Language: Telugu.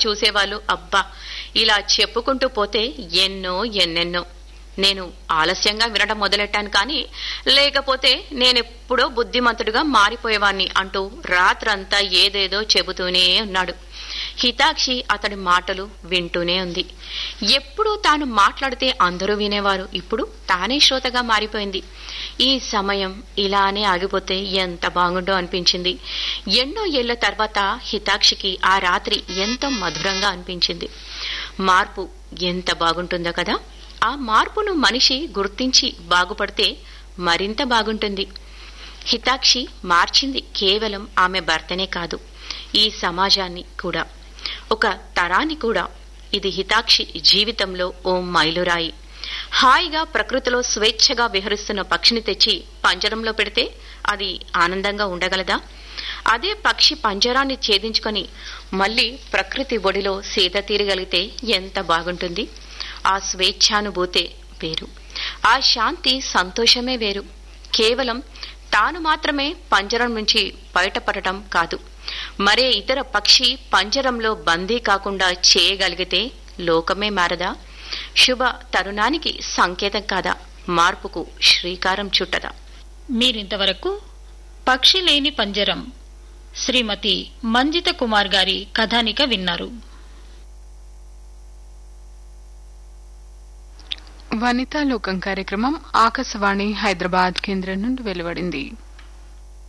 చూసేవాళ్ళు అబ్బా ఇలా చెప్పుకుంటూ పోతే ఎన్నో ఎన్నెన్నో నేను ఆలస్యంగా వినడం మొదలెట్టాను కానీ లేకపోతే నేనెప్పుడో బుద్ధిమంతుడిగా మారిపోయేవాణ్ణి అంటూ రాత్రంతా ఏదేదో చెబుతూనే ఉన్నాడు హితాక్షి అతడి మాటలు వింటూనే ఉంది ఎప్పుడూ తాను మాట్లాడితే అందరూ వినేవారు ఇప్పుడు తానే శ్రోతగా మారిపోయింది ఈ సమయం ఇలానే ఆగిపోతే ఎంత బాగుండో అనిపించింది ఎన్నో ఏళ్ల తర్వాత హితాక్షికి ఆ రాత్రి ఎంతో మధురంగా అనిపించింది మార్పు ఎంత బాగుంటుందో కదా ఆ మార్పును మనిషి గుర్తించి బాగుపడితే మరింత బాగుంటుంది హితాక్షి మార్చింది కేవలం ఆమె భర్తనే కాదు ఈ సమాజాన్ని కూడా ఒక తరాన్ని కూడా ఇది హితాక్షి జీవితంలో ఓ మైలురాయి హాయిగా ప్రకృతిలో స్వేచ్ఛగా విహరిస్తున్న పక్షిని తెచ్చి పంజరంలో పెడితే అది ఆనందంగా ఉండగలదా అదే పక్షి పంజరాన్ని ఛేదించుకొని మళ్ళీ ప్రకృతి ఒడిలో సీత తీరగలిగితే ఎంత బాగుంటుంది ఆ స్వేచ్ఛానుభూతే వేరు ఆ శాంతి సంతోషమే వేరు కేవలం తాను మాత్రమే పంజరం నుంచి బయటపడటం కాదు మరే ఇతర పక్షి పంజరంలో బందీ కాకుండా చేయగలిగితే లోకమే మారదా శుభ తరుణానికి సంకేతం కాదా మార్పుకు శ్రీకారం చుట్టదా మీరింతవరకు పక్షి లేని పంజరం శ్రీమతి మంజిత కుమార్ గారి కథానిక విన్నారు వనితా లోకం కార్యక్రమం ఆకాశవాణి హైదరాబాద్ కేంద్రం నుండి వెలువడింది